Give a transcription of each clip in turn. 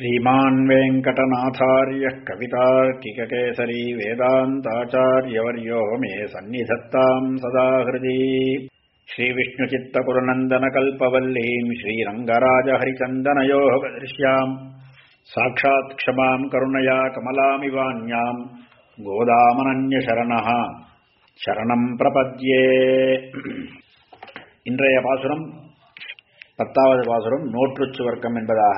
श्रीमान् वेङ्कटनाथार्यः कवितार्किककेसरी वेदान्ताचार्यवर्यो मे सन्निधत्ताम् सदा हृदि श्रीविष्णुचित्तपुरनन्दनकल्पवल्लीम् श्रीरङ्गराजहरिचन्दनयोगदृश्याम् साक्षात् क्षमाम् करुणया कमलामिवान्याम् கோதாமனன்யசரணः சரணம் பிரபத்யே இன்றைய பாசுரம் பத்தாவது பாசுரம் நோற்றுச்சுவர்க்கம் என்பதாக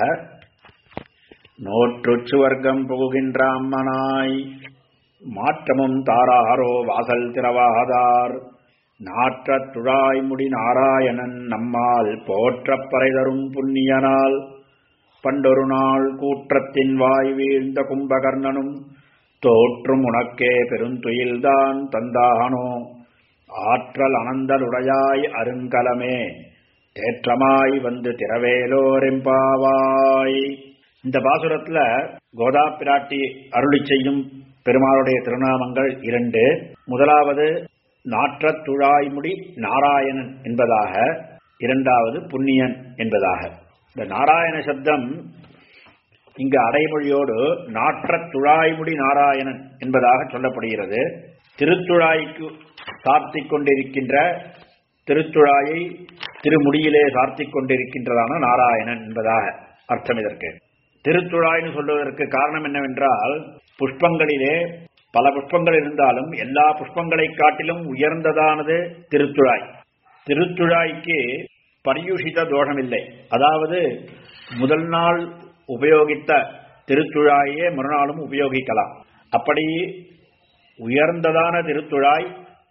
நோற்றுச்சுவர்க்கம் புகுகின்ற அம்மனாய் மாற்றமும் தாராரோ வாசல் திறவாதார் நாற்றத் துழாய்முடி நாராயணன் நம்மால் போற்றப் பறைதரும் புண்ணியனால் பண்டொரு நாள் கூற்றத்தின் வாய் வீழ்ந்த கும்பகர்ணனும் தோற்றும் உனக்கே பெருந்துயில்தான் தந்தானோ ஆற்றல் அனந்தலுடையாய் அருங்கலமே தேற்றமாய் வந்து திரவேலோரெம்பாவாய் இந்த பாசுரத்துல கோதா பிராட்டி அருளி செய்யும் பெருமாளுடைய திருநாமங்கள் இரண்டு முதலாவது நாற்றத் துழாய்முடி நாராயணன் என்பதாக இரண்டாவது புண்ணியன் என்பதாக இந்த நாராயண சப்தம் இங்கு அடைமொழியோடு நாற்ற துழாய்முடி நாராயணன் என்பதாக சொல்லப்படுகிறது திருத்துழாய்க்கு சார்த்திக் கொண்டிருக்கின்ற திருத்துழாயை திருமுடியிலே சார்த்திக் கொண்டிருக்கின்றதான நாராயணன் என்பதாக அர்த்தம் இதற்கு திருத்துழாய்னு சொல்வதற்கு காரணம் என்னவென்றால் புஷ்பங்களிலே பல புஷ்பங்கள் இருந்தாலும் எல்லா புஷ்பங்களை காட்டிலும் உயர்ந்ததானது திருத்துழாய் திருத்துழாய்க்கு பரியுஷித தோஷமில்லை அதாவது முதல் நாள் உபயோகித்த திருத்துழாயே மறுநாளும் உபயோகிக்கலாம் அப்படி உயர்ந்ததான திருத்துழாய்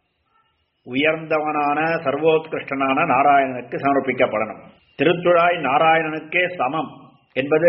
உயர்ந்தவனான சர்வோத்கிருஷ்டனான நாராயணனுக்கு சமர்ப்பிக்கப்படணும் திருத்துழாய் நாராயணனுக்கே சமம் என்பது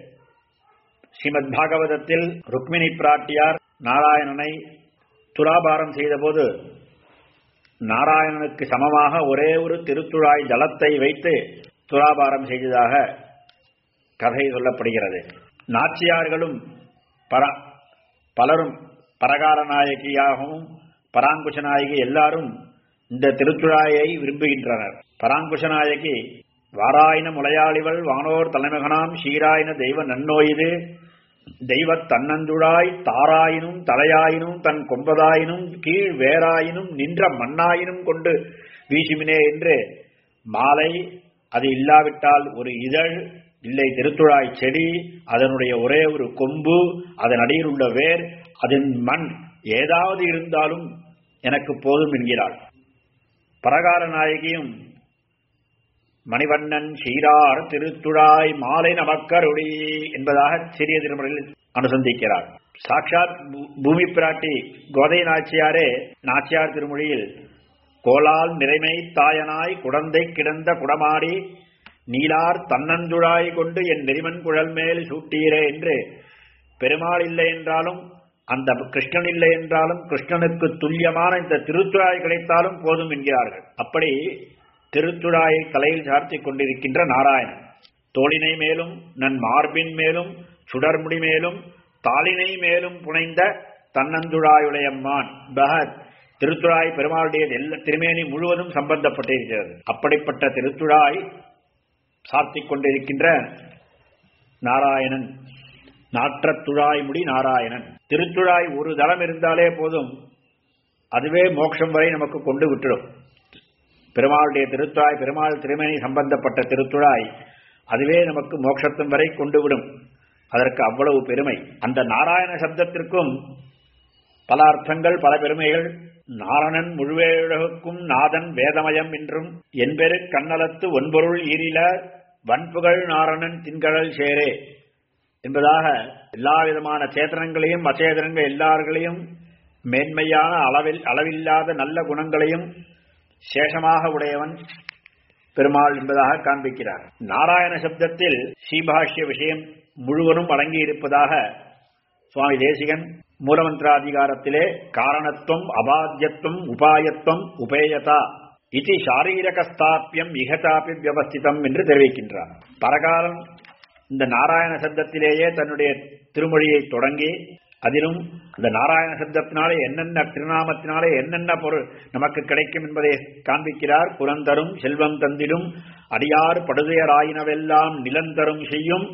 ஸ்ரீமத் பாகவதத்தில் ருக்மிணி பிராட்டியார் நாராயணனை துலாபாரம் செய்தபோது நாராயணனுக்கு சமமாக ஒரே ஒரு திருத்துழாய் ஜலத்தை வைத்து துலாபாரம் செய்ததாக கதை சொல்லப்படுகிறது நாச்சியார்களும் பர பலரும் பரகார நாயகியாகவும் பராங்குஷ நாயகி எல்லாரும் இந்த திருத்துழாயை விரும்புகின்றனர் பராங்குஷ நாயகி வாராயின முளையாளிவள் வானோர் தலைமகனாம் ஷீராயின தெய்வ நன்னோயுது தெய்வ தன்னந்துழாய் தாராயினும் தலையாயினும் தன் கொம்பதாயினும் கீழ் வேறாயினும் நின்ற மண்ணாயினும் கொண்டு வீசுமினே என்று மாலை அது இல்லாவிட்டால் ஒரு இதழ் இல்லை திருத்துழாய் செடி அதனுடைய ஒரே ஒரு கொம்பு அதன் அடியில் உள்ள வேர் அதன் மண் ஏதாவது இருந்தாலும் எனக்கு போதும் என்கிறாள் பரகார நாயகியும் மணிவண்ணன் சீரார் திருத்துழாய் மாலை நமக்கருடி என்பதாக சிறிய திருமுறையில் அனுசந்திக்கிறார் சாட்சாத் பூமி பிராட்டி கோதை நாச்சியாரே நாச்சியார் திருமொழியில் கோலால் நிறைமை தாயனாய் குடந்தை கிடந்த குடமாடி நீலார் தன்னந்துழாய் கொண்டு என் நெறிமன் குழல் மேல் சூட்டீரே என்று பெருமாள் இல்லை என்றாலும் அந்த கிருஷ்ணன் இல்லை என்றாலும் கிருஷ்ணனுக்கு துல்லியமான இந்த திருத்துழாய் கிடைத்தாலும் போதும் என்கிறார்கள் அப்படி திருத்துழாயை தலையில் சார்த்தி கொண்டிருக்கின்ற நாராயணன் தோளினை மேலும் நன் மார்பின் மேலும் சுடர்முடி மேலும் தாளினை மேலும் புனைந்த தன்னந்துழாயுடையம்மான் பகத் திருத்துழாய் பெருமாளுடைய எல்லா திருமேனி முழுவதும் சம்பந்தப்பட்டிருக்கிறது அப்படிப்பட்ட திருத்துழாய் சாத்திக் கொண்டிருக்கின்ற நாராயணன் நாற்றத்துழாய் முடி நாராயணன் திருத்துழாய் ஒரு தளம் இருந்தாலே போதும் அதுவே மோட்சம் வரை நமக்கு கொண்டு விட்டுடும் பெருமாளுடைய திருத்துழாய் பெருமாள் திருமேனி சம்பந்தப்பட்ட திருத்துழாய் அதுவே நமக்கு மோட்சத்தும் வரை கொண்டு விடும் அதற்கு அவ்வளவு பெருமை அந்த நாராயண சப்தத்திற்கும் பல அர்த்தங்கள் பல பெருமைகள் நாரணன் முழுவேழகுக்கும் நாதன் வேதமயம் என்றும் என்பெரு கண்ணலத்து ஒன்பொருள் ஈரில வன்புகழ் நாரணன் தின்கழல் சேரே என்பதாக எல்லா விதமான சேதனங்களையும் அச்சேதனங்கள் எல்லார்களையும் மேன்மையான அளவில் அளவில்லாத நல்ல குணங்களையும் சேஷமாக உடையவன் பெருமாள் என்பதாக காண்பிக்கிறார் நாராயண சப்தத்தில் ஸ்ரீபாஷ்ய விஷயம் முழுவதும் அடங்கி இருப்பதாக சுவாமி தேசிகன் மூலமந்திராதிகாரத்திலே காரணத்துவம் அபாத்தியத்துவம் உபாயத்துவம் உபேயதா இது சாரீரகஸ்தாபியம் இகதாபி வியவஸ்திதம் என்று தெரிவிக்கின்றார் பரகாலம் இந்த நாராயண சப்தத்திலேயே தன்னுடைய திருமொழியை தொடங்கி அதிலும் இந்த நாராயண சப்தத்தினாலே என்னென்ன திருநாமத்தினாலே என்னென்ன பொருள் நமக்கு கிடைக்கும் என்பதை காண்பிக்கிறார் புலந்தரும் செல்வம் தந்திடும் அடியார் படுதையராயினவெல்லாம் நிலந்தரும் செய்யும்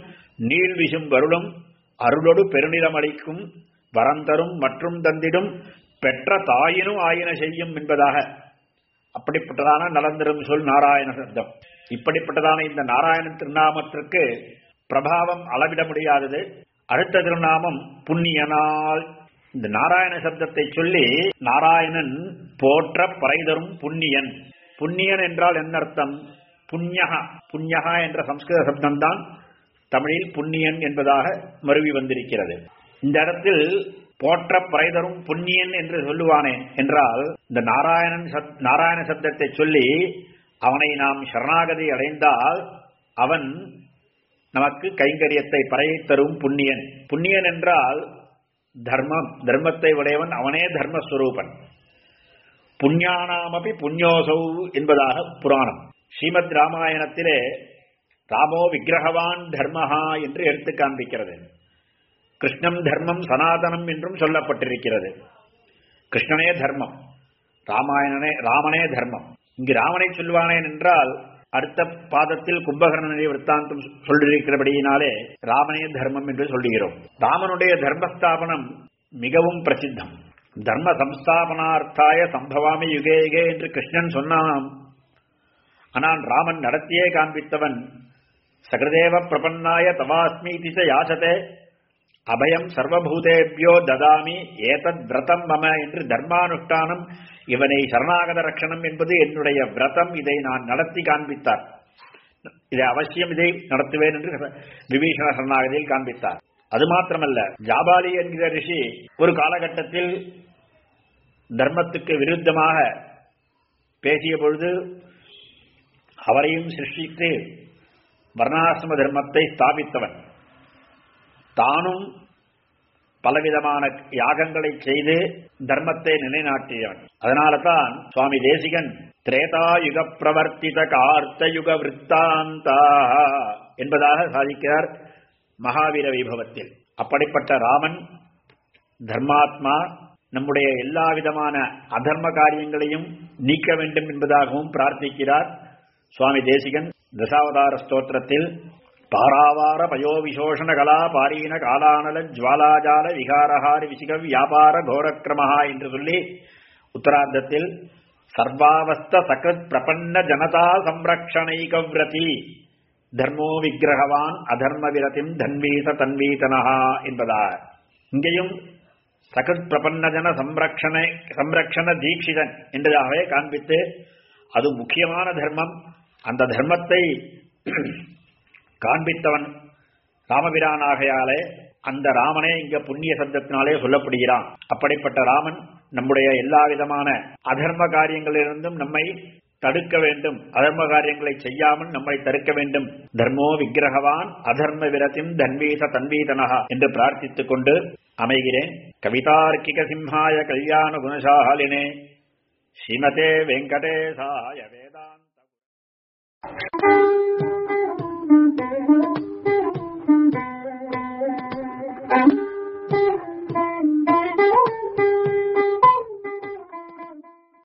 நீள் விசும் வருளும் அருளொடு பெருநிலமளிக்கும் வரந்தரும் மற்றும் தந்திடும் பெற்ற தாயினும் ஆயின செய்யும் என்பதாக அப்படிப்பட்டதான நலந்தரும் சொல் நாராயண சப்தம் இப்படிப்பட்டதான இந்த நாராயணன் திருநாமத்திற்கு பிரபாவம் அளவிட முடியாதது அடுத்த திருநாமம் புண்ணியனால் இந்த நாராயண சப்தத்தை சொல்லி நாராயணன் போற்ற பறைதரும் புண்ணியன் புண்ணியன் என்றால் என்ன அர்த்தம் புண்ணியகா புண்ணியகா என்ற சம்ஸ்கிருத சப்தம்தான் தமிழில் புண்ணியன் என்பதாக மருவி வந்திருக்கிறது இந்த இடத்தில் போற்ற பறைதரும் புண்ணியன் என்று சொல்லுவானே என்றால் இந்த நாராயணன் சத் நாராயண சப்தத்தை சொல்லி அவனை நாம் சரணாகதி அடைந்தால் அவன் நமக்கு கைங்கரியத்தை பறையை தரும் புண்ணியன் புண்ணியன் என்றால் தர்மம் தர்மத்தை உடையவன் அவனே தர்மஸ்வரூபன் புண்ணியானாமபி புண்ணியோசௌ என்பதாக புராணம் ஸ்ரீமத் ராமாயணத்திலே ராமோ விக்கிரகவான் தர்மஹா என்று எடுத்து காண்பிக்கிறது கிருஷ்ணம் தர்மம் சனாதனம் என்றும் சொல்லப்பட்டிருக்கிறது கிருஷ்ணனே தர்மம் ராமாயணனே ராமனே தர்மம் இங்கு ராமனை சொல்வானேன் என்றால் அடுத்த பாதத்தில் கும்பகர்ணனுடைய விற்த்தாந்தம் சொல்லியிருக்கிறபடியினாலே ராமனே தர்மம் என்று சொல்லுகிறோம் ராமனுடைய தர்மஸ்தாபனம் மிகவும் பிரசித்தம் தர்ம சம்ஸ்தாபனார்த்தாய சம்பவாமி யுகே யுகே என்று கிருஷ்ணன் சொன்னான் ஆனால் ராமன் நடத்தியே காண்பித்தவன் சகதேவ பிரபன்னாய தவாஸ்மி திச யாசதே அபயம் சர்வபூதேபியோ ததாமி ஏதத் விரதம் மம என்று தர்மானுஷ்டானம் இவனை சரணாகத ரட்சணம் என்பது என்னுடைய விரதம் இதை நான் நடத்தி காண்பித்தார் இதை அவசியம் இதை நடத்துவேன் என்று விபீஷண சரணாகதியில் காண்பித்தார் அது மாத்திரமல்ல ஜாபாலி என்கிற ரிஷி ஒரு காலகட்டத்தில் தர்மத்துக்கு விருத்தமாக பேசிய பொழுது அவரையும் சிருஷ்டித்து வர்ணாசிரம தர்மத்தை ஸ்தாபித்தவன் தானும் பலவிதமான யாகங்களை செய்து தர்மத்தை நிலைநாட்டியவன் அதனால தான் சுவாமி தேசிகன் திரேதாயுக பிரவர்த்தித கார்த்த யுக விற்த்தாந்தா என்பதாக சாதிக்கிறார் மகாவீர வைபவத்தில் அப்படிப்பட்ட ராமன் தர்மாத்மா நம்முடைய எல்லா விதமான அதர்ம காரியங்களையும் நீக்க வேண்டும் என்பதாகவும் பிரார்த்திக்கிறார் சுவாமி தேசிகன் தசாவதார ஸ்தோத்திரத்தில் பாராவார பயோ விசோஷண கலா பாரீன காலானல ஜுவாலாஜால விகாரஹாரி விசிக வியாபார கோரக்கிரமஹா என்று சொல்லி உத்தரார்த்தத்தில் சர்வாவஸ்த சகிருத் பிரபன்ன ஜனதா சம்ரக்ஷணைக விரதி தர்மோ விக்கிரகவான் அதர்ம விரதிம் தன்வீச தன்வீதனஹா என்பதா இங்கேயும் சகிருத் பிரபன்ன ஜன சம்ரக்ஷண சம்ரக்ஷண தீட்சிதன் என்பதாகவே காண்பித்து அது முக்கியமான தர்மம் அந்த தர்மத்தை காண்பித்தவன் ராமபிரானாகையாலே அந்த ராமனே இங்க புண்ணிய சப்தத்தினாலே சொல்லப்படுகிறான் அப்படிப்பட்ட ராமன் நம்முடைய எல்லா விதமான அதர்ம காரியங்களிலிருந்தும் நம்மை தடுக்க வேண்டும் அதர்ம காரியங்களை செய்யாமல் நம்மை தடுக்க வேண்டும் தர்மோ விக்கிரகவான் அதர்ம விரதிம் தன்வீச தன்வீதனகா என்று பிரார்த்தித்துக் கொண்டு அமைகிறேன் கவிதார்க்கிக சிம்ஹாய கல்யாண குணசாலினே ஸ்ரீமதே வெங்கடேசாய வேதாந்த